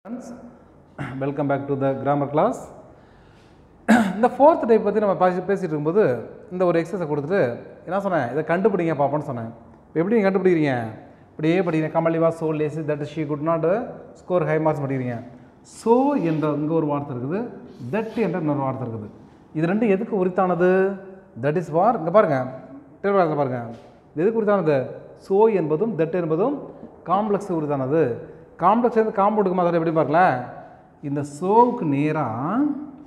Friends welcome back to the grammar class இந்த fourth type பற்றி நம்ம பேசி பேசிகிட்டு இருக்கும்போது இந்த ஒரு எக்ஸசைஸை கொடுத்துட்டு என்ன சொன்னேன் இதை கண்டுபிடிங்க பார்ப்போம்னு சொன்னேன் இப்போ எப்படி நீங்கள் கண்டுபிடிக்கிறீங்க இப்படியே படிக்கிறீங்க Kamali was so lazy that she could not score high marks படிக்கிறீங்க சோ என்ற இங்கே ஒரு வார்த்தை இருக்குது தட் என்ற இன்னொரு வார்த்தை இருக்குது இது ரெண்டும் எதுக்கு உரித்தானது தட் இஸ் வார் இங்கே பாருங்கள் டெலிகிராமில் பாருங்கள் இது எதுக்கு உரித்தானது சோ என்பதும் தட் என்பதும் காம்ப்ளெக்ஸ் உரித்தானது காம்ப்ளெக்ஸ் வந்து காம்பவுண்டுக்கு மாதிரி எப்படி பாருங்களேன் இந்த சோவுக்கு நேராக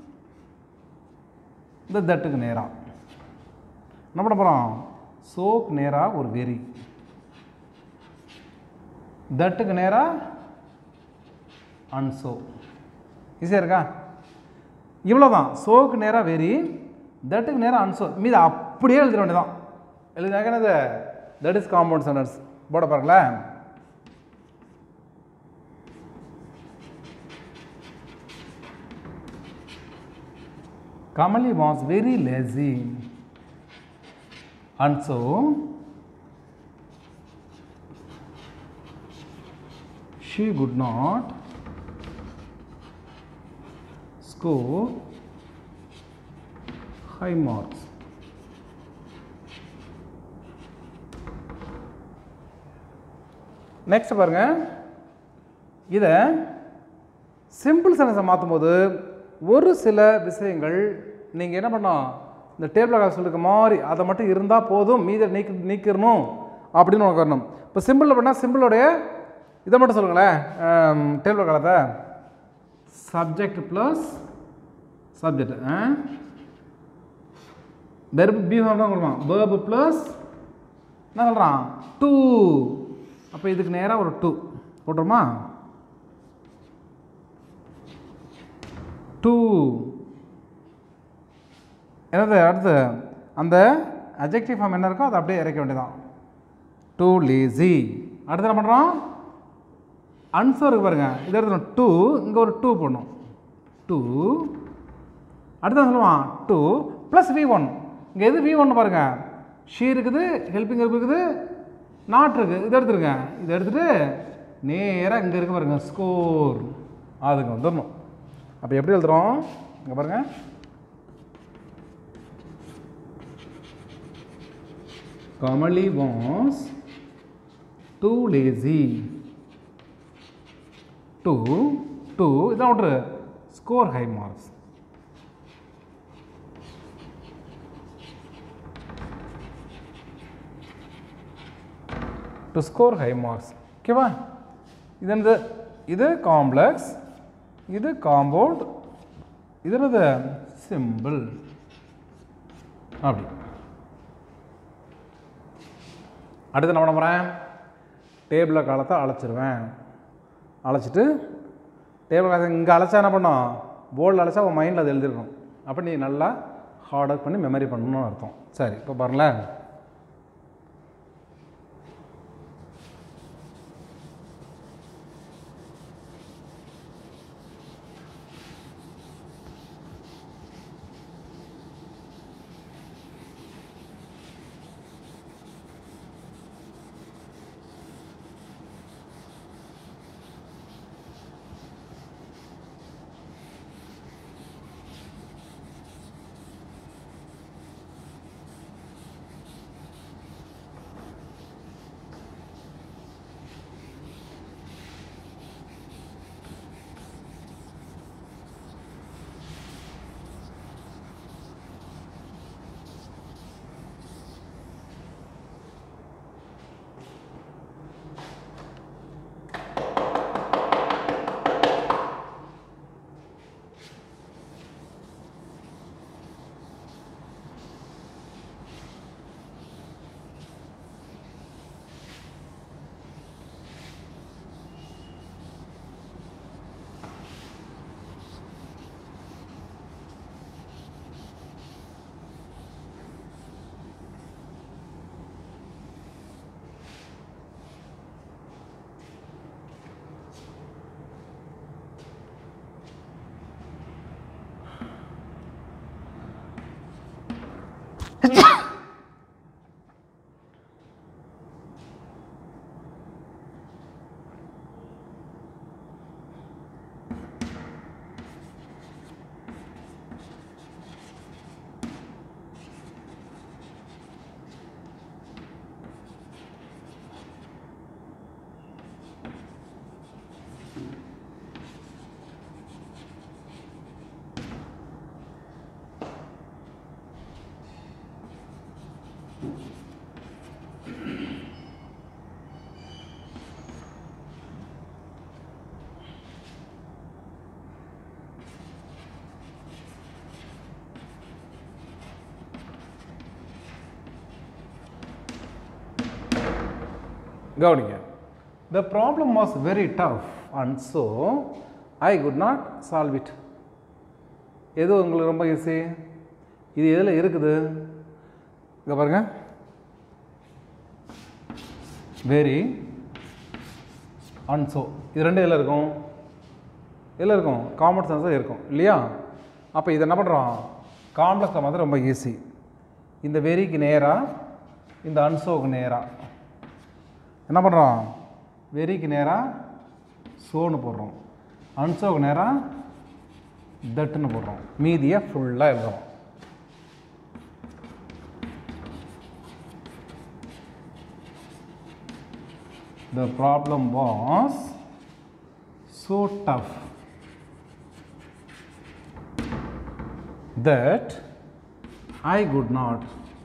இந்த தட்டுக்கு நேராக என்ன பண்ண போகிறோம் சோக்கு நேராக ஒரு வெரி தட்டுக்கு நேராக அன்சோ ஈஸியாக இருக்கா இவ்வளோதான் சோக்கு நேராக வெரி தட்டுக்கு நேராக அன்சோ மீது அப்படியே எழுதிட வேண்டியதான் எழுதினாக்க என்னது தட் இஸ் காம்பவுண்ட் சென்டென்ஸ் போட பாருங்களேன் Kamali was very lazy and so she could not score high marks. Next பாருங்க இதை சிம்பிள் சென்டென்ஸை மாற்றும் போது ஒரு சில விஷயங்கள் நீங்கள் என்ன பண்ணோம் இந்த டேபிள் காசு சொல்லிருக்க மாதிரி அதை மட்டும் இருந்தால் போதும் மீதை நீக்கி நீக்கிடணும் அப்படின்னு உனக்கு வரணும் இப்போ சிம்பிளில் பண்ணால் சிம்பிளோடைய இதை மட்டும் சொல்லுங்களேன் டேபிள் காலத்தை subject plus subject verb be தான் கொடுப்பான் வேர்பு ப்ளஸ் என்ன சொல்கிறான் டூ அப்போ இதுக்கு நேராக ஒரு டூ போட்டுருமா டூ என்னது அடுத்து அந்த அஜெக்டிவ் ஃபார்ம் என்ன இருக்கோ அதை அப்படியே இறக்க வேண்டியதான் டூ லேசி அடுத்து என்ன பண்ணுறோம் அன்சர் இருக்கு பாருங்க இது எடுத்துடும் டூ இங்கே ஒரு டூ போடணும் டூ அடுத்து சொல்லுவான் டூ ப்ளஸ் வி ஒன் இங்கே எது வி ஒன்று பாருங்க ஷீ இருக்குது ஹெல்பிங் இருக்குது நாட் இருக்குது இது எடுத்துருங்க இதை எடுத்துகிட்டு நேராக இங்கே இருக்கு பாருங்க ஸ்கோர் அதுக்கு வந்துடணும் அப்போ எப்படி எழுதுறோம் இங்கே பாருங்கள் Kamali was too lazy to to இதான் ஒன்று score high marks to score high marks ஓகேவா இது என்னது இது காம்ப்ளெக்ஸ் இது காம்பவுண்ட் இது என்னது சிம்பிள் அப்படி அடுத்து என்ன பண்ண போகிறேன் டேபிளில் காலத்தை அழைச்சிருவேன் அழைச்சிட்டு டேபிள் காலத்தை இங்கே அழைச்சா என்ன பண்ணோம் போர்டில் அழைச்சா உன் மைண்டில் அது எழுதிருக்கணும் அப்போ நீ நல்லா ஹார்ட் ஒர்க் பண்ணி மெமரி பண்ணணும்னு அர்த்தம் சரி இப்போ பாருங்களேன் கவனிங்க the problem was very tough and so I could not solve it எது உங்களுக்கு ரொம்ப ஈஸி இது எதில் இருக்குது இங்கே பாருங்க வெரி அண்ட் ஸோ இது ரெண்டு எதில் இருக்கும் எதில் இருக்கும் காமன் சென்ஸாக இருக்கும் இல்லையா அப்போ இதை என்ன பண்ணுறோம் காம்ப்ளெக்ஸில் மாதிரி ரொம்ப ஈஸி இந்த வெரிக்கு நேராக இந்த அன்சோக்கு நேராக என்ன பண்ணுறோம் வெரிக்கு நேராக சோன்னு போடுறோம் அன்சோக்கு நேராக தட்டுன்னு போடுறோம் மீதியை ஃபுல்லாக எழுதுறோம் The problem was so tough that I could not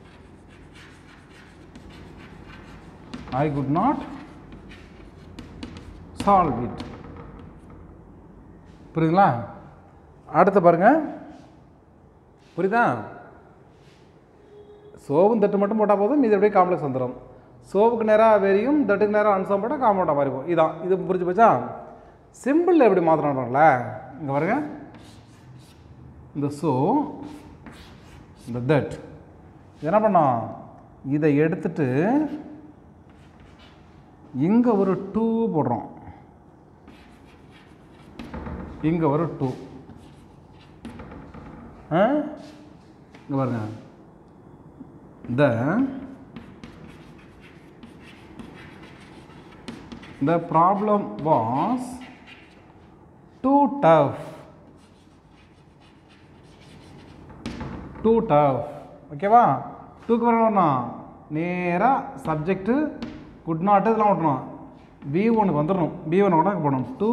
I could not solve it. புரியுதுங்களா அடுத்து பாருங்க புரியுதா சோவும் தட்டு மட்டும் போட்டால் போதும் இது அப்படியே காம்ப்ளெக்ஸ் வந்துடும் சோவுக்கு நேராக வெறியும் தட்டுக்கு நேராக அன்சம் போட்டால் காம்பவுண்டாக மாதிரி இருக்கும் இதான் இது புரிஞ்சு போச்சா சிம்பிள் எப்படி மாற்றணும்ல இங்கே பாருங்க இந்த சோ இந்த தட் இது என்ன பண்ணோம் இதை எடுத்துட்டு இங்கே ஒரு டூ போடுறோம் இங்கே ஒரு டூ இங்கே பாருங்க the the problem was too tough too tough ஓகேவா டூக்கு வரணும்னா நேராக சப்ஜெக்ட்டு குட் நாட் இதெல்லாம் விட்டணும் பி ஒனுக்கு வந்துடணும் பி ஒன் கூட போடணும் டூ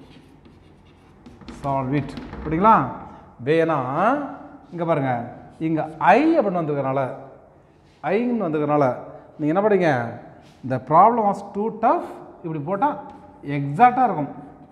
சால்வ் இட் அப்படிங்களா வேணா இங்கே பாருங்கள் இங்கே ஐ அப்படின்னு வந்திருக்கனால ஐன்னு வந்திருக்கனால நீங்கள் என்ன பண்ணுறீங்க இந்த ப்ராப்ளம் வாஸ் டூ டஃப் இப்படி போட்டால் எக்ஸாக்டாக இருக்கும்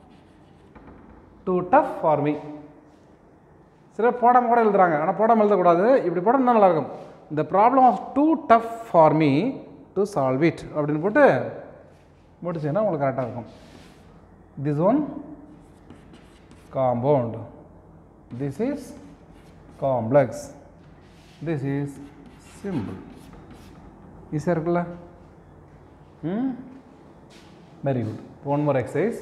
டூ டஃப் ஃபார் மீ சிலர் போடாமல் கூட எழுதுறாங்க ஆனால் போடாமல் எழுதக்கூடாது இப்படி போட்டால் இன்னும் நல்லாயிருக்கும் இந்த problem of too tough for me to solve it அப்படின்னு போட்டு முடிச்சுன்னா உங்களுக்கு கரெக்டாக இருக்கும் this one compound this is complex this is simple ஈஸியாக இருக்குல்ல ம் very good one more exercise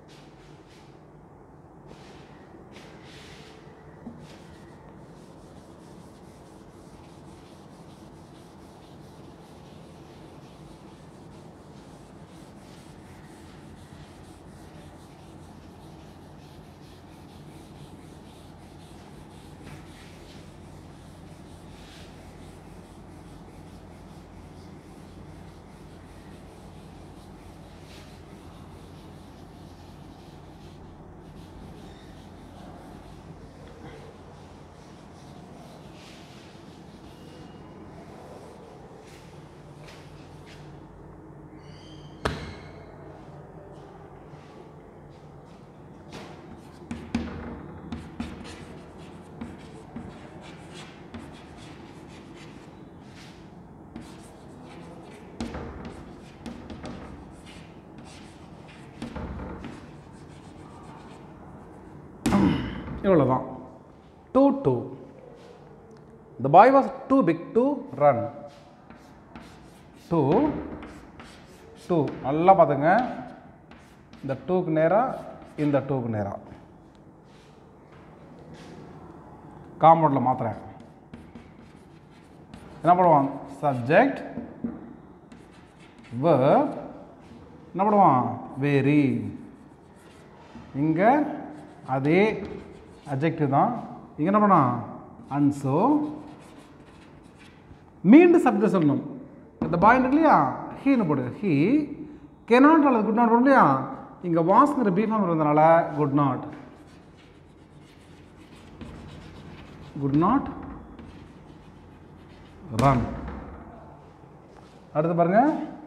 இவ்வளோ தான் too too the boy was too big to run too too நல்லா பார்த்துங்க இந்த டூக்கு நேராக இந்த டூக்கு நேராக காம்பவுண்டில் மாத்துறேன் என்ன பண்ணுவான் சப்ஜெக்ட் verb என்ன பண்ணுவான் வெரி இங்கே அதே அஜெக்டிவ் தான் இங்கே என்ன பண்ணான் அன்சோ மீண்டும் சப்ஜெக்ட் சொல்லணும் இந்த பாய் இருக்கு இல்லையா ஹீன்னு போடு ஹீ கெனாட் அல்லது குட் நாட் போடும் இல்லையா இங்கே வாஸ்ங்கிற பீஃபார்ம் இருந்தனால could not could not run அடுத்து பாருங்க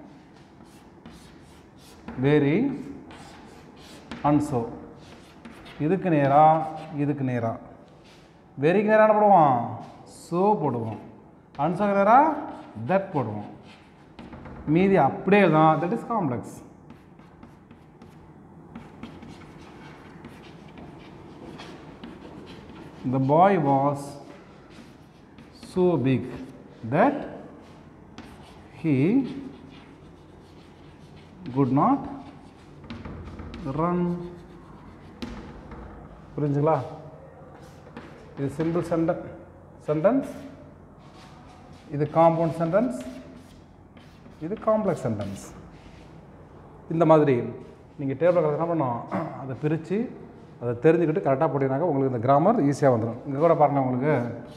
வெரி அன்சோ இதுக்கு நேரா இதுக்கு நேரா வெரிக்கு நேரா என்ன போடுவோம் சோ போடுவோம் அன்சோக்கு நேரா தட் போடுவோம் மீதி அப்படியே தான் that is complex the boy was so big that he could not run புரிஞ்சுங்களா இது சிம்பிள் சென்டன் சென்டென்ஸ் இது காம்பவுண்ட் சென்டென்ஸ் இது காம்ப்ளெக்ஸ் சென்டென்ஸ் இந்த மாதிரி நீங்கள் டேபிள் கலர் என்ன பண்ணோம் அதை பிரித்து அதை தெரிஞ்சுக்கிட்டு கரெக்டாக போட்டிங்கனாக்கா உங்களுக்கு இந்த கிராமர் ஈஸியாக வந்துடும் இங்கே கூட பாருங்க உங்களுக்கு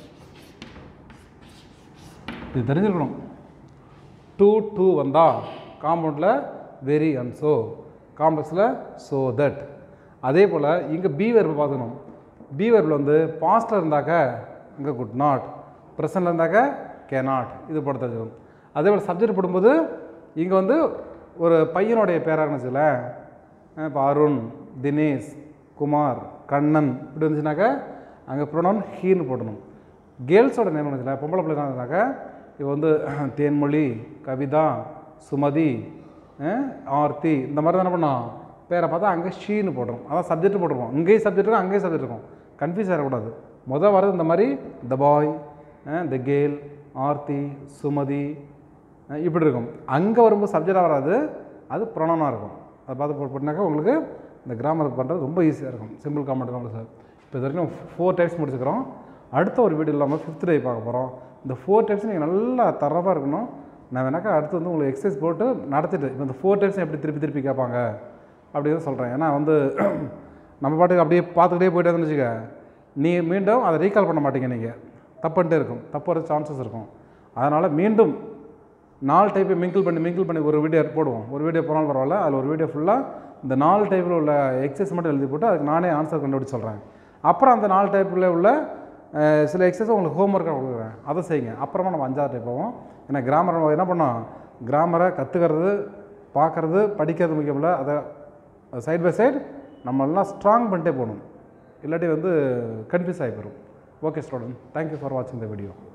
இது தெரிஞ்சிருக்கணும் டூ டூ வந்தால் காம்பவுண்டில் வெரி அண்ட் ஸோ காம்ப்ளெக்ஸில் ஸோ தட் அதே போல் இங்கே பி வெர்பை பார்த்துக்கணும் பி வெர்பில் வந்து பாஸ்டில் இருந்தாக்க இங்கே குட் நாட் ப்ரெசண்டில் இருந்தாக்க கே நாட் இது போட தெரிஞ்சுக்கணும் அதே போல் சப்ஜெக்ட் போடும்போது இங்கே வந்து ஒரு பையனுடைய பேராக இருந்துச்சுல இப்போ அருண் தினேஷ் குமார் கண்ணன் இப்படி இருந்துச்சுனாக்கா அங்கே ப்ரொனவுன் ஹீன்னு போடணும் கேர்ள்ஸோட நேம் இருந்துச்சுல பொம்பளை பிள்ளை இருந்தாக்கா இப்போ வந்து தேன்மொழி கவிதா சுமதி அஹ், ஆர்த்தி இந்த மாதிரி தான் என்ன பண்ணோம் பேரை பார்த்தா அங்கே ஷீன்னு போடுறோம் அதான் சப்ஜெக்ட் போட்டிருக்கோம் இங்கேயும் சப்ஜெக்ட் இருக்கும் அங்கேயும் சப்ஜெக்ட் இருக்கும் கன்ஃபியூஸ் ஆகிடக்கூடாது முதல் வரது இந்த மாதிரி த பாய் த கேல் ஆர்த்தி சுமதி அஹ் இப்படி இருக்கும் அங்கே வரும்போது சப்ஜெக்டாக வராது அது ப்ரொனனாக இருக்கும் அதை பார்த்து போட்டு போட்டினாக்கா உங்களுக்கு இந்த கிராமர் பண்ணுறது ரொம்ப ஈஸியாக இருக்கும் சிம்பிள் காமெண்ட் தான் சார் இப்போ இது வரைக்கும் ஃபோர் டைப்ஸ் முடிச்சுக்கிறோம் அடுத்த ஒரு வீடியோ இல்லாமல் ஃபிஃப்த் டே பார்க்க போகிறோம் இந்த ஃபோர் டைப்ஸ் நீங்கள் நல்லா தரவாக இருக்கணும் நான் வேணாக்கா அடுத்து வந்து உங்களுக்கு எக்ஸசைஸ் போட்டு நடத்திட்டு இப்போ இந்த ஃபோர் டைப்ஸ் எப்படி திருப்பி திருப்பி கேட்பாங்க அப்படின்னு சொல்கிறேன் ஏன்னா வந்து நம்ம பாட்டுக்கு அப்படியே பார்த்துக்கிட்டே போயிட்டே வச்சுக்க நீ மீண்டும் அதை ரீகால் பண்ண மாட்டீங்க நீங்கள் தப்புன்ட்டே இருக்கும் தப்பு வர சான்சஸ் இருக்கும் அதனால் மீண்டும் நாலு டைப்பை மிங்கிள் பண்ணி மிங்கிள் பண்ணி ஒரு வீடியோ போடுவோம் ஒரு வீடியோ போனாலும் பரவாயில்ல அதில் ஒரு வீடியோ ஃபுல்லாக இந்த நாலு டைப்பில் உள்ள எக்ஸசைஸ் மட்டும் எழுதி போட்டு அதுக்கு நானே ஆன்சர் கண்டுபிடிச்சு சொல்கிறேன் அப்புறம் அந்த நாலு டைப்பில் உள்ள அஹ், சில எக்ஸசைஸ் உங்களுக்கு ஹோம்ஒர்க்காக கொடுக்குறேன் அதை செய்யுங்க அப்புறமா நம்ம அஞ்சாவது டைப் போவோம் ஏன்னா கிராமர் நம்ம என்ன பண்ணோம் கிராமரை கற்றுக்கிறது பார்க்குறது படிக்கிறது முக்கியம் இல்லை அதை சைட் பை சைடு நம்ம எல்லாம் ஸ்ட்ராங் பண்ணிட்டே போகணும் இல்லாட்டி வந்து கன்ஃபியூஸ் ஆகி போயிடும் ஓகே ஸ்டூடெண்ட் தேங்க்யூ ஃபார் வாட்சிங் த வீடியோ